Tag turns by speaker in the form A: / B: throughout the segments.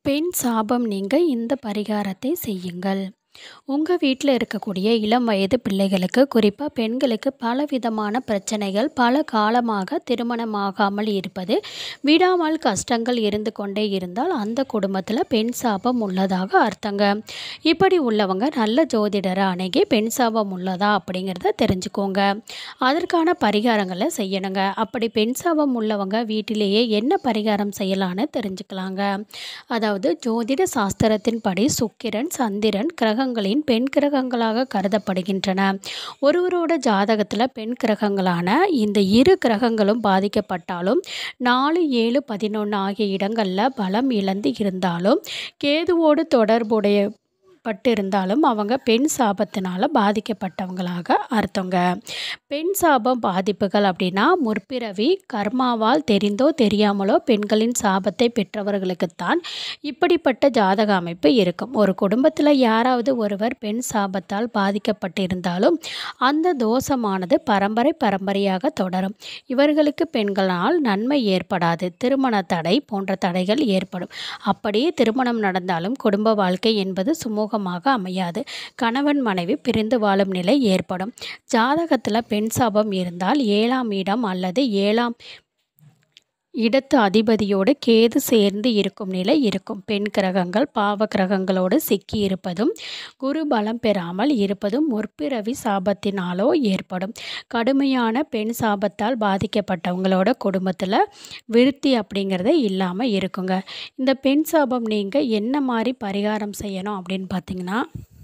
A: பெண் சாபம் நீங்க இந்த பரிகாரத்தை செய்யுங்கள் உங்கள் வீட்டில் இருக்கக்கூடிய இளம் வயது பிள்ளைகளுக்கு குறிப்பாக பெண்களுக்கு பலவிதமான பிரச்சனைகள் பல காலமாக திருமணமாகாமல் இருப்பது விடாமல் கஷ்டங்கள் இருந்து கொண்டே இருந்தால் அந்த குடும்பத்தில் பெண் சாபம் உள்ளதாக அர்த்தங்க இப்படி உள்ளவங்க நல்ல ஜோதிடரை அணுகி பெண் சாபம் உள்ளதா அப்படிங்கிறத தெரிஞ்சுக்கோங்க அதற்கான பரிகாரங்களை செய்யணுங்க அப்படி பெண் சாபம் உள்ளவங்க வீட்டிலேயே என்ன பரிகாரம் செய்யலான்னு தெரிஞ்சுக்கலாங்க அதாவது ஜோதிட சாஸ்திரத்தின்படி சுக்கிரன் சந்திரன் கிரகங்களின் பெண் கிரகங்களாக கருதப்படுகின்றன ஒருவரோட ஜாதகத்தில் பெண் கிரகங்களான இந்த இரு கிரகங்களும் பாதிக்கப்பட்டாலும் நாலு ஏழு பதினொன்று ஆகிய இடங்களில் பலம் இழந்து இருந்தாலும் கேதுவோடு தொடர்புடைய பட்டிருந்தாலும் அவங்க பெண் சாபத்தினால் பாதிக்கப்பட்டவங்களாக அர்த்தங்க பெண் சாபம் பாதிப்புகள் அப்படின்னா முற்பிறவி கர்மாவால் தெரிந்தோ தெரியாமலோ பெண்களின் சாபத்தை பெற்றவர்களுக்குத்தான் இப்படிப்பட்ட ஜாதக அமைப்பு இருக்கும் ஒரு குடும்பத்தில் யாராவது ஒருவர் பெண் சாபத்தால் பாதிக்கப்பட்டிருந்தாலும் அந்த தோஷமானது பரம்பரை பரம்பரையாக தொடரும் இவர்களுக்கு பெண்களால் நன்மை ஏற்படாது திருமண தடை போன்ற தடைகள் ஏற்படும் அப்படியே திருமணம் நடந்தாலும் குடும்ப வாழ்க்கை என்பது சுமூகமாக அமையாது கணவன் மனைவி பிரிந்து வாழும் நிலை ஏற்படும் ஜாதகத்தில் பெண் சாபம் இருந்தால் ஏழாம் இடம் அல்லது ஏழாம் இடத்து அதிபதியோடு கேது சேர்ந்து இருக்கும் நிலை இருக்கும் பெண் கிரகங்கள் பாவ கிரகங்களோடு சிக்கி இருப்பதும் குரு பலம் பெறாமல் இருப்பதும் முற்பிறவி சாபத்தினாலோ ஏற்படும் கடுமையான பெண் சாபத்தால் பாதிக்கப்பட்டவங்களோட குடும்பத்தில் விருத்தி அப்படிங்கிறதே இல்லாமல் இருக்குங்க இந்த பெண் சாபம் நீங்கள் என்ன மாதிரி பரிகாரம் செய்யணும் அப்படின்னு பார்த்தீங்கன்னா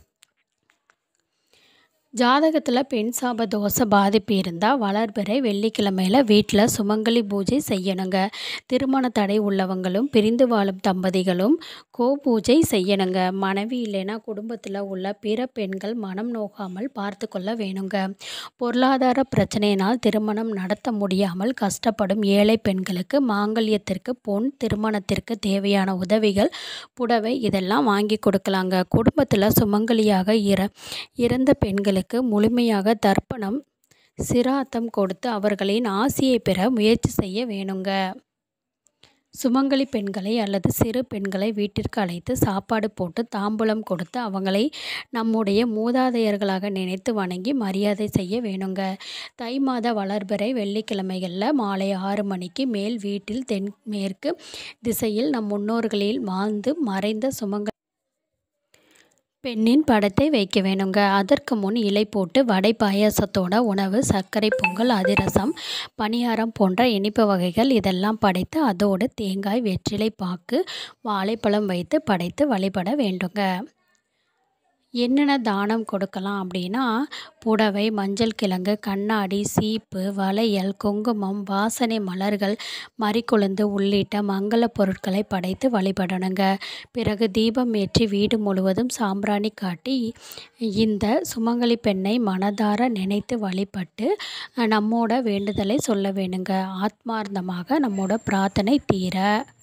A: ஜாதகத்தில் பெண் சாப தோஷ பாதிப்பு இருந்தால் வளர்பிறை வெள்ளிக்கிழமையில் வீட்டில் சுமங்கலி பூஜை செய்யணுங்க திருமண தடை உள்ளவங்களும் பிரிந்து வாழும் தம்பதிகளும் கோ பூஜை செய்யணுங்க மனைவி இல்லைன்னா குடும்பத்தில் உள்ள பிற பெண்கள் மனம் நோகாமல் பார்த்து கொள்ள வேணுங்க பொருளாதார பிரச்சனையினால் திருமணம் நடத்த முடியாமல் கஷ்டப்படும் ஏழை பெண்களுக்கு மாங்கல்யத்திற்கு பொன் திருமணத்திற்கு தேவையான உதவிகள் புடவை இதெல்லாம் வாங்கி கொடுக்கலாங்க குடும்பத்தில் சுமங்கலியாக இற இறந்த பெண்களுக்கு அவர்களுக்கு முழுமையாக தர்ப்பணம் சிராத்தம் கொடுத்து அவர்களின் ஆசியை பெற முயற்சி செய்ய வேணுங்க சுமங்கலி பெண்களை அல்லது சிறு பெண்களை வீட்டிற்கு அழைத்து சாப்பாடு போட்டு தாம்பூலம் கொடுத்து அவங்களை நம்முடைய மூதாதையர்களாக நினைத்து வணங்கி மரியாதை செய்ய வேணுங்க தை மாத வளர்பிறை வெள்ளிக்கிழமைகளில் மாலை ஆறு மணிக்கு மேல் வீட்டில் தென்மேற்கு திசையில் நம் முன்னோர்களில் வாழ்ந்து மறைந்த சுமங்க பெண்ணின் படத்தை வைக்க வேணுங்க அதற்கு முன் இலை போட்டு வடை பாயாசத்தோட உணவு சர்க்கரை பொங்கல் அதிரசம் பணியாரம் போன்ற இனிப்பு வகைகள் இதெல்லாம் படைத்து அதோடு தேங்காய் வெற்றிலை பாக்கு வாழைப்பழம் வைத்து படைத்து வழிபட வேண்டுங்க என்னென்ன தானம் கொடுக்கலாம் அப்படின்னா புடவை மஞ்சள் கிழங்கு கண்ணாடி சீப்பு வளையல் குங்குமம் வாசனை மலர்கள் மறிக்குழுந்து உள்ளிட்ட மங்கள பொருட்களை படைத்து வழிபடணுங்க பிறகு தீபம் ஏற்றி வீடு முழுவதும் சாம்பிராணி காட்டி இந்த சுமங்கலி பெண்ணை மனதார நினைத்து வழிபட்டு நம்மோட வேண்டுதலை சொல்ல வேணுங்க ஆத்மார்த்தமாக நம்மோட பிரார்த்தனை தீர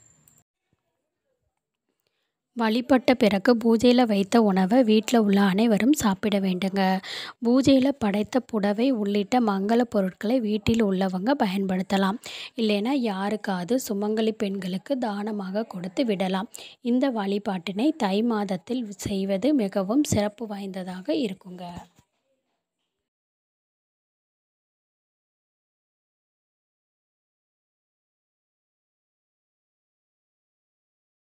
A: வழிபட்ட பிறகு பூஜையில் வைத்த உணவை வீட்டில் உள்ள அனைவரும் சாப்பிட வேண்டுங்க பூஜையில் படைத்த புடவை உள்ளிட்ட மங்கள பொருட்களை வீட்டில் உள்ளவங்க பயன்படுத்தலாம் இல்லைன்னா யாருக்காவது சுமங்கலி பெண்களுக்கு தானமாக கொடுத்து விடலாம் இந்த வழிபாட்டினை தை மாதத்தில் செய்வது மிகவும் சிறப்பு வாய்ந்ததாக இருக்குங்க